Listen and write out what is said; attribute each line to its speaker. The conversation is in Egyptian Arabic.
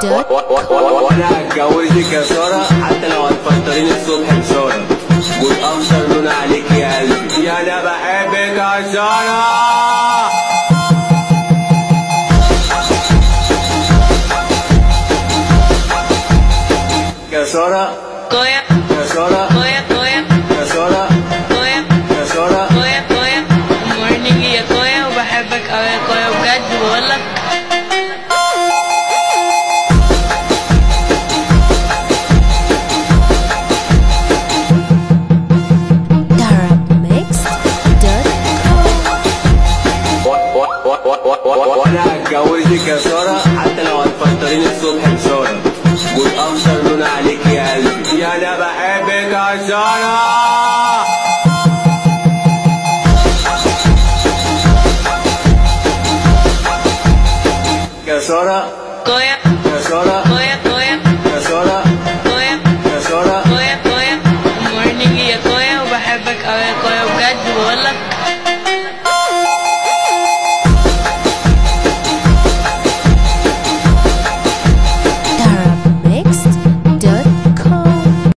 Speaker 1: دوت
Speaker 2: وانا هتجوزك يا سارة حتى لو هتفطريني الصبح بشارة والأخضر لون عليك يا قلبي يا أنا بحبك يا سارة يا سارة
Speaker 3: Goya,
Speaker 2: يا سارة
Speaker 3: Goya, Goya,
Speaker 2: يا سارة
Speaker 3: Goya,
Speaker 2: يا سارة
Speaker 3: Goya, Goya. مورنينج يا Goya وبحبك أوي يا Goya بجد بقولك
Speaker 1: darabmix.com
Speaker 2: وانا هتجوزك يا سارة حتى لو هتفطريني الصبح بشارة والأخضر لون عليك يا قلبي يا أنا بحبك يا سارة يا سارة
Speaker 3: Goya,
Speaker 2: يا سارة
Speaker 3: Goya, Goya,
Speaker 2: يا سارة
Speaker 3: Goya,
Speaker 2: يا سارة
Speaker 3: Goya, Goya. مورنينج يا Goya وبحبك أوي يا Goya بجد بقولك